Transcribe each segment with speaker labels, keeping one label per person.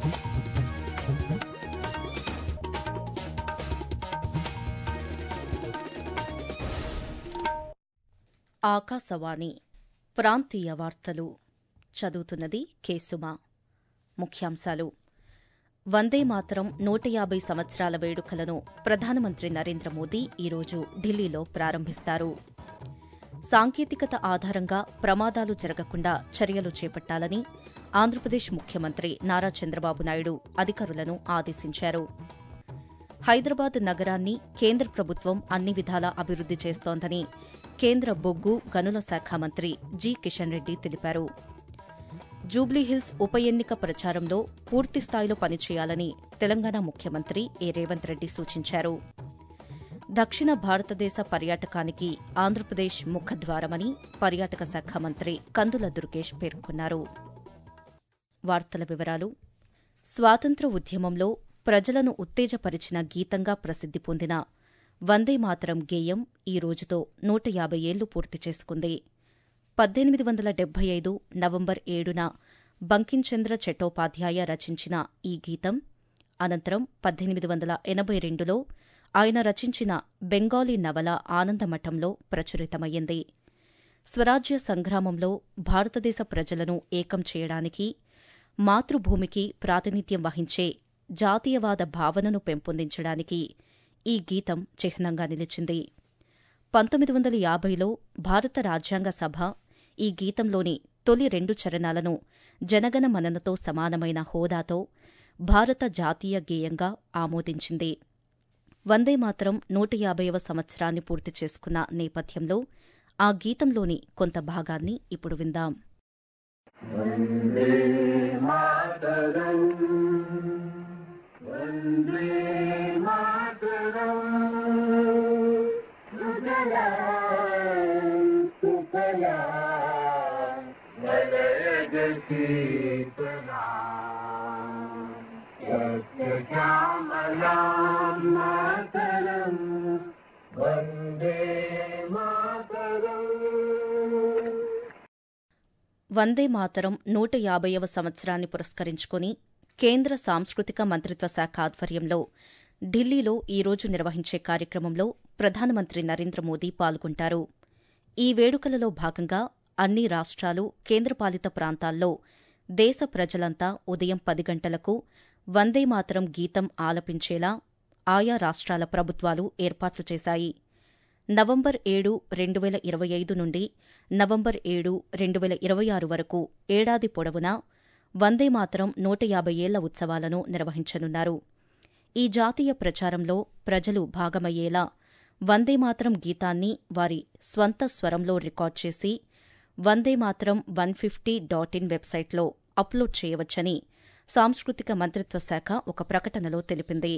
Speaker 1: ఆకాశవాణి ప్రాంతీయ వార్తలు చదువుతున్నది కేసుమా ముఖ్యాంశాలు వందే మాతరం నూట యాభై సంవత్సరాల వేడుకలను ప్రధానమంత్రి నరేంద్ర మోదీ ఈరోజు ఢిల్లీలో ప్రారంభిస్తారు సాంకేతికత ఆధారంగా ప్రమాదాలు జరగకుండా చర్యలు చేపట్టాలని ఆంధ్రప్రదేశ్ ముఖ్యమంత్రి నారా చంద్రబాబు నాయుడు అధికారులను ఆదేశించారు హైదరాబాద్ నగరాన్ని కేంద్ర ప్రభుత్వం అన్ని విధాలా అభివృద్ది చేస్తోందని కేంద్ర బొగ్గు గనుల శాఖ మంత్రి జి కిషన్ రెడ్డి తెలిపారు జూబ్లీహిల్స్ ఉప ఎన్నిక ప్రచారంలో పూర్తిస్థాయిలో పనిచేయాలని తెలంగాణ ముఖ్యమంత్రి ఏ రేవంత్ రెడ్డి సూచించారు దక్షిణ భారతదేశ పర్యాటకానికి ఆంధ్రప్రదేశ్ ముఖద్వారమని పర్యాటక శాఖ మంత్రి కందుల దుర్గేష్ పేర్కొన్నారు వార్తల వివరాలు స్వాతంత్ర ఉద్యమంలో ప్రజలను ఉత్తేజపరిచిన గీతంగా ప్రసిద్ది పొందిన వందే మాతరం గేయం ఈ రోజుతో నూట యాభై ఏళ్లు పూర్తి చేసుకుంది పద్దెనిమిది వందల డెబ్బై ఐదు నవంబర్ ఏడున బంకించంద్ర చట్టోపాధ్యాయ రచించిన ఈ గీతం అనంతరం పద్దెనిమిది వందల ఎనభై రెండులో ఆయన రచించిన బెంగాలీ నవల ఆనందమఠంలో ప్రచురితమయ్యింది స్వరాజ్య సంగ్రామంలో భారతదేశ ప్రజలను ఏకం చేయడానికి మాతృభూమికి ప్రాతినిధ్యం వహించే జాతీయవాద భావనను పెంపొందించడానికి ఈ గీతం చిహ్నంగా నిలిచింది పంతొమ్మిది వందల యాభైలో భారత రాజ్యాంగ సభ ఈ గీతంలోని తొలి రెండు చరణాలను జనగణ మననతో సమానమైన హోదాతో భారత జాతీయ గేయంగా ఆమోదించింది వందే మాతరం నూట యాభైవ సంవత్సరాన్ని పూర్తి చేసుకున్న నేపథ్యంలో ఆ గీతంలోని కొంత భాగాన్ని ఇప్పుడు విందాం
Speaker 2: वन्दे मातरम् वन्दे मातरम् सुजला सुफला वलयजशीतला सत्यश्यामलां मातरम् वन्दे मातरम्
Speaker 1: వందే మాతరం నూట యాభైవ సంవత్సరాన్ని పురస్కరించుకుని కేంద్ర సాంస్కృతిక మంత్రిత్వ శాఖ ఆధ్వర్యంలో ఢిల్లీలో ఈరోజు నిర్వహించే కార్యక్రమంలో ప్రధానమంత్రి నరేంద్ర మోదీ పాల్గొంటారు ఈ వేడుకలలో భాగంగా అన్ని రాష్ట్రాలు కేంద్రపాలిత ప్రాంతాల్లో దేశ ప్రజలంతా ఉదయం పది గంటలకు వందే మాతరం గీతం ఆలపించేలా ఆయా రాష్ట్రాల ప్రభుత్వాలు ఏర్పాట్లు చేశాయి నవంబర్ ఏడు రెండు వేల ఇరవై ఐదు నుండి నవంబర్ ఏడు రెండు వేల ఇరవై ఆరు వరకు ఏడాది పొడవునా వందే మాతరం నూట యాభై ఏళ్ల ఉత్సవాలను నిర్వహించనున్నారు ఈ జాతీయ ప్రచారంలో ప్రజలు భాగమయ్యేలా వందే మాతరం గీతాన్ని వారి స్వంత స్వరంలో రికార్డ్ చేసి Vande Mataram one fifty dot in వెబ్సైట్లో అప్లోడ్ చేయవచ్చని సాంస్కృతిక మంత్రిత్వ శాఖ ఒక ప్రకటనలో తెలిపింది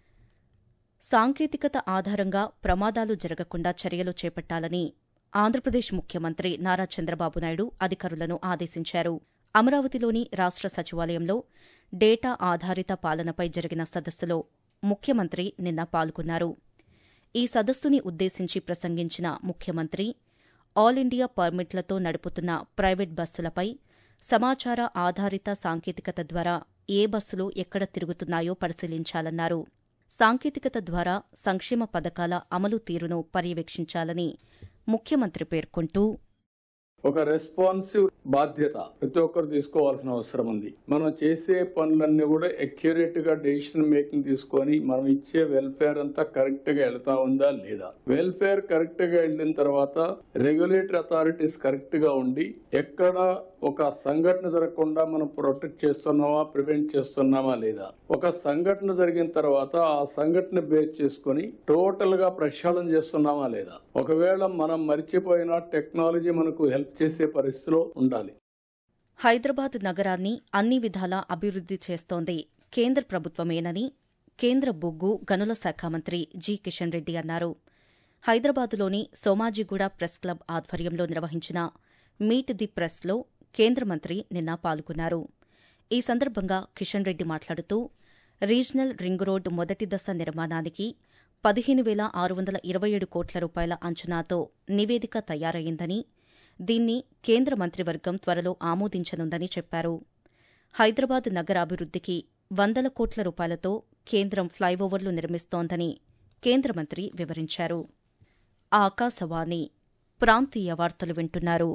Speaker 1: సాంకేతికత ఆధారంగా ప్రమాదాలు జరగకుండా చర్యలు చేపట్టాలని ఆంధ్రప్రదేశ్ ముఖ్యమంత్రి నారా చంద్రబాబు నాయుడు అధికారులను ఆదేశించారు అమరావతిలోని రాష్ట్ర సచివాలయంలో డేటా ఆధారిత పాలనపై జరిగిన సదస్సులో ముఖ్యమంత్రి నిన్న పాల్గొన్నారు ఈ సదస్సుని ఉద్దేశించి ప్రసంగించిన ముఖ్యమంత్రి ఆల్ ఇండియా పర్మిట్లతో నడుపుతున్న ప్రైవేట్ బస్సులపై సమాచార ఆధారిత సాంకేతికత ద్వారా ఏ బస్సులు ఎక్కడ తిరుగుతున్నాయో పరిశీలించాలన్నారు సాంకేతికత ద్వారా సంక్షేమ పథకాల అమలు తీరును పర్యవేక్షించాలని ముఖ్యమంత్రి పేర్కొంటూ
Speaker 3: ఒక రెస్పాన్సివ్ బాధ్యత ప్రతి ఒక్కరు తీసుకోవాల్సిన అవసరం ఉంది మనం చేసే పనులన్నీ కూడా అక్యురేట్ గా డెసిషన్ మేకింగ్ తీసుకొని మనం ఇచ్చే వెల్ఫేర్ అంతా కరెక్ట్ గా వెళ్తా ఉందా లేదా వెల్ఫేర్ కరెక్ట్ గా వెళ్ళిన తర్వాత రెగ్యులేటరీ అథారిటీస్ కరెక్ట్ గా ఉండి ఎక్కడ ఒక సంఘటన జరగకుండా మనం ప్రొటెక్ట్ చేస్తున్నామా ప్రివెంట్ చేస్తున్నామా లేదా ఒక సంఘటన జరిగిన తర్వాత ఆ సంఘటన బేస్ చేసుకొని టోటల్ గా ప్రక్షాళన చేస్తున్నామా లేదా ఒకవేళ మనం మర్చిపోయిన టెక్నాలజీ మనకు హెల్ప్ చేసే పరిస్థితిలో ఉండాలి
Speaker 1: హైదరాబాద్ నగరాన్ని అన్ని విధాలా అభివృద్ది చేస్తోంది కేంద్ర ప్రభుత్వమేనని కేంద్ర బొగ్గు గనుల శాఖ మంత్రి జి కిషన్ రెడ్డి అన్నారు హైదరాబాదులోని సోమాజిగూడ ప్రెస్ క్లబ్ ఆధ్వర్యంలో నిర్వహించిన మీట్ ది ప్రెస్లో కేంద్ర మంత్రి నిన్న పాల్గొన్నారు ఈ సందర్భంగా కిషన్ రెడ్డి మాట్లాడుతూ రీజనల్ రింగ్ రోడ్ మొదటి దశ నిర్మాణానికి పదిహేను వేల ఆరు వందల ఇరవై ఏడు కోట్ల రూపాయల అంచనాతో నివేదిక తయారయ్యిందని దీన్ని కేంద్ర మంత్రివర్గం త్వరలో ఆమోదించనుందని చెప్పారు హైదరాబాద్ నగర అభివృద్ధికి వందల కోట్ల రూపాయలతో కేంద్రం ఫ్లైఓవర్లు నిర్మిస్తోందని కేంద్ర మంత్రి వివరించారు ఆకాశవాణి ప్రాంతీయ వార్తలు వింటున్నారు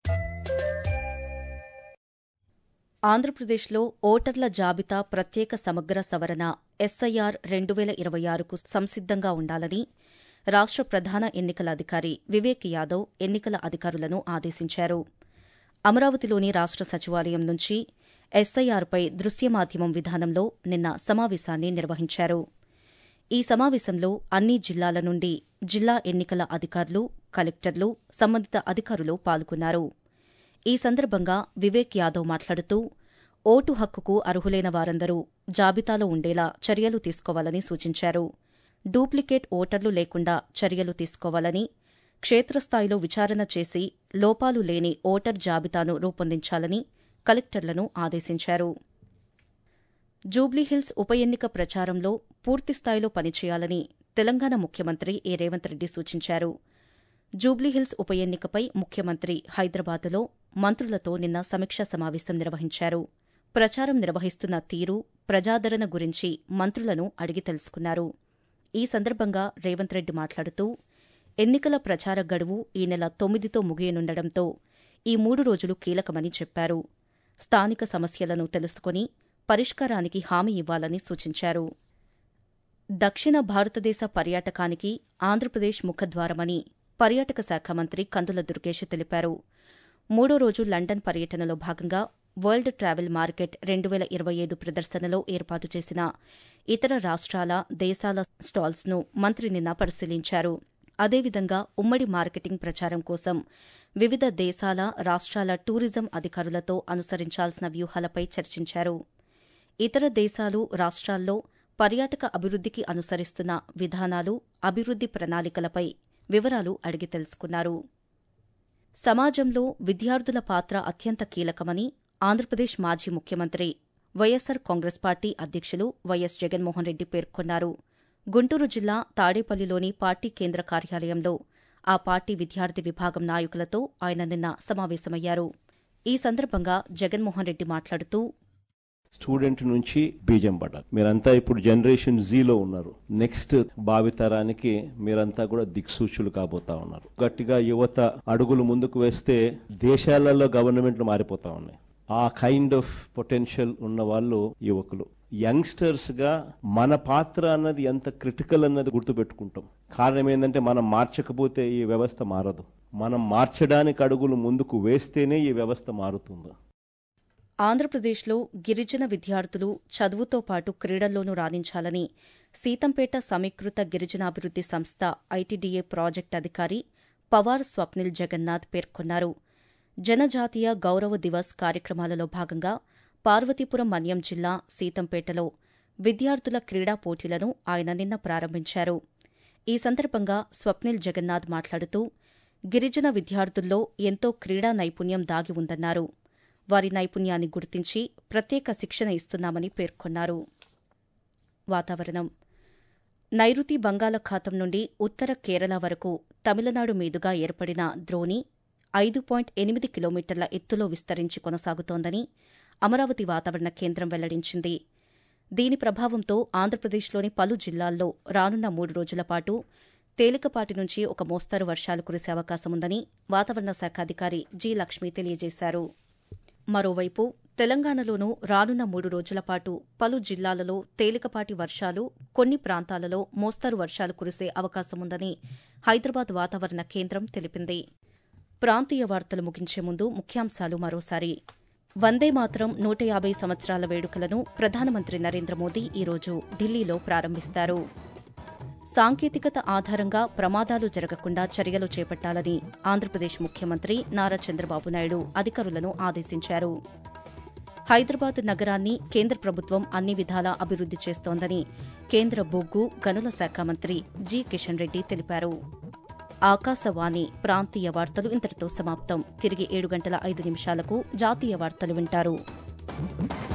Speaker 1: ఆంధ్రప్రదేశ్లో ఓటర్ల జాబితా ప్రత్యేక సమగ్ర సవరణ ఎస్ఐఆర్ రెండు వేల ఇరవై ఆరుకు సంసిద్దంగా ఉండాలని రాష్ట్ర ప్రధాన ఎన్నికల అధికారి వివేక్ యాదవ్ ఎన్నికల అధికారులను ఆదేశించారు అమరావతిలోని రాష్ట్ర సచివాలయం నుంచి ఎస్ఐఆర్పై దృశ్యమాధ్యమం విధానంలో నిన్న సమావేశాన్ని నిర్వహించారు ఈ సమావేశంలో అన్ని జిల్లాల నుండి జిల్లా ఎన్నికల అధికారులు కలెక్టర్లు సంబంధిత అధికారులు పాల్గొన్నారు ఈ సందర్భంగా వివేక్ యాదవ్ మాట్లాడుతూ ఓటు హక్కుకు అర్హులైన వారందరూ జాబితాలో ఉండేలా చర్యలు తీసుకోవాలని సూచించారు డూప్లికేట్ ఓటర్లు లేకుండా చర్యలు తీసుకోవాలని క్షేత్రస్థాయిలో విచారణ చేసి లోపాలు లేని ఓటర్ జాబితాను రూపొందించాలని కలెక్టర్లను ఆదేశించారు జూబ్లీహిల్స్ ఉప ఎన్నిక ప్రచారంలో పూర్తిస్థాయిలో పనిచేయాలని తెలంగాణ ముఖ్యమంత్రి ఏ రేవంత్ రెడ్డి సూచించారు జూబ్లీహిల్స్ ఉప ఎన్నికపై ముఖ్యమంత్రి హైదరాబాదులో మంత్రులతో నిన్న సమీక్షా సమావేశం నిర్వహించారు ప్రచారం నిర్వహిస్తున్న తీరు ప్రజాదరణ గురించి మంత్రులను అడిగి తెలుసుకున్నారు ఈ సందర్భంగా రేవంత్ రెడ్డి మాట్లాడుతూ ఎన్నికల ప్రచార గడువు ఈ నెల తొమ్మిదితో ముగియనుండడంతో ఈ మూడు రోజులు కీలకమని చెప్పారు స్థానిక సమస్యలను తెలుసుకుని పరిష్కారానికి హామీ ఇవ్వాలని సూచించారు దక్షిణ భారతదేశ పర్యాటకానికి ఆంధ్రప్రదేశ్ ముఖద్వారమని పర్యాటక శాఖ మంత్రి కందుల దుర్గేష్ తెలిపారు మూడో రోజు లండన్ పర్యటనలో భాగంగా వరల్డ్ ట్రావెల్ మార్కెట్ రెండు వేల ఇరవై ఐదు ప్రదర్శనలో ఏర్పాటు చేసిన ఇతర రాష్ట్రాల దేశాల స్టాల్స్ను మంత్రి నిన్న పరిశీలించారు అదేవిధంగా ఉమ్మడి మార్కెటింగ్ ప్రచారం కోసం వివిధ దేశాల రాష్ట్రాల టూరిజం అధికారులతో అనుసరించాల్సిన వ్యూహాలపై చర్చించారు ఇతర దేశాలు రాష్ట్రాల్లో పర్యాటక అభివృద్ధికి అనుసరిస్తున్న విధానాలు అభివృద్ది ప్రణాళికలపై వివరాలు అడిగి తెలుసుకున్నారు సమాజంలో విద్యార్థుల పాత్ర అత్యంత కీలకమని ఆంధ్రప్రదేశ్ మాజీ ముఖ్యమంత్రి వైఎస్సార్ కాంగ్రెస్ పార్టీ అధ్యక్షులు వైఎస్ జగన్మోహన్ రెడ్డి పేర్కొన్నారు గుంటూరు జిల్లా తాడేపల్లిలోని పార్టీ కేంద్ర కార్యాలయంలో ఆ పార్టీ విద్యార్థి విభాగం నాయకులతో ఆయన నిన్న సమావేశమయ్యారు ఈ సందర్భంగా జగన్మోహన్ రెడ్డి మాట్లాడుతూ
Speaker 4: స్టూడెంట్ నుంచి బీజం పడ్డారు మీరంతా ఇప్పుడు జనరేషన్ జీలో ఉన్నారు నెక్స్ట్ భావితరానికి మీరంతా కూడా దిక్సూచులు కాబోతా ఉన్నారు గట్టిగా యువత అడుగులు ముందుకు వేస్తే దేశాలలో గవర్నమెంట్లు మారిపోతా ఉన్నాయి ఆ కైండ్ ఆఫ్ పొటెన్షియల్ ఉన్న వాళ్ళు యువకులు యంగ్స్టర్స్ గా మన పాత్ర అన్నది ఎంత క్రిటికల్ అన్నది గుర్తుపెట్టుకుంటాం కారణం ఏంటంటే మనం మార్చకపోతే ఈ వ్యవస్థ మారదు మనం మార్చడానికి అడుగులు ముందుకు వేస్తేనే ఈ వ్యవస్థ మారుతుంది
Speaker 1: ఆంధ్రప్రదేశ్లో గిరిజన విద్యార్థులు చదువుతో పాటు క్రీడల్లోనూ రాణించాలని సీతంపేట సమీకృత గిరిజనాభివృద్ది సంస్థ ఐటీడీఏ ప్రాజెక్టు అధికారి పవార్ స్వప్నిల్ జగన్నాథ్ పేర్కొన్నారు జనజాతీయ గౌరవ దివస్ కార్యక్రమాలలో భాగంగా పార్వతీపురం మన్యం జిల్లా సీతంపేటలో విద్యార్థుల క్రీడా పోటీలను ఆయన నిన్న ప్రారంభించారు ఈ సందర్భంగా స్వప్నిల్ జగన్నాథ్ మాట్లాడుతూ గిరిజన విద్యార్థుల్లో ఎంతో క్రీడా నైపుణ్యం దాగి ఉందన్నారు వారి నైపుణ్యాన్ని గుర్తించి ప్రత్యేక శిక్షణ ఇస్తున్నామని పేర్కొన్నారు వాతావరణం నైరుతి బంగాళాఖాతం నుండి ఉత్తర కేరళ వరకు తమిళనాడు మీదుగా ఏర్పడిన ద్రోణి ఐదు పాయింట్ ఎనిమిది కిలోమీటర్ల ఎత్తులో విస్తరించి కొనసాగుతోందని అమరావతి వాతావరణ కేంద్రం వెల్లడించింది దీని ప్రభావంతో ఆంధ్రప్రదేశ్లోని పలు జిల్లాల్లో రానున్న మూడు రోజుల పాటు తేలికపాటి నుంచి ఒక మోస్తరు వర్షాలు కురిసే అవకాశముందని వాతావరణ శాఖ అధికారి జి లక్ష్మి తెలియజేశారు మరోవైపు తెలంగాణలోనూ రానున్న మూడు రోజుల పాటు పలు జిల్లాలలో తేలికపాటి వర్షాలు కొన్ని ప్రాంతాలలో మోస్తరు వర్షాలు కురిసే అవకాశముందని హైదరాబాద్ వాతావరణ కేంద్రం తెలిపింది ప్రాంతీయ వార్తలు ముగించే ముందు ముఖ్యాంశాలు మరోసారి వందే మాత్రం నూట యాభై సంవత్సరాల వేడుకలను ప్రధానమంత్రి నరేంద్ర మోదీ ఈరోజు ఢిల్లీలో ప్రారంభిస్తారు సాంకేతికత ఆధారంగా ప్రమాదాలు జరగకుండా చర్యలు చేపట్టాలని ఆంధ్రప్రదేశ్ ముఖ్యమంత్రి నారా చంద్రబాబు నాయుడు అధికారులను ఆదేశించారు హైదరాబాద్ నగరాన్ని కేంద్ర ప్రభుత్వం అన్ని విధాలా అభివృద్ది చేస్తోందని కేంద్ర బొగ్గు గనుల శాఖ మంత్రి జి కిషన్ రెడ్డి తెలిపారు ఆకాశవాణి ప్రాంతీయ వార్తలు ఇంతటితో సమాప్తం తిరిగి ఏడు గంటల ఐదు నిమిషాలకు జాతీయ వార్తలు వింటారు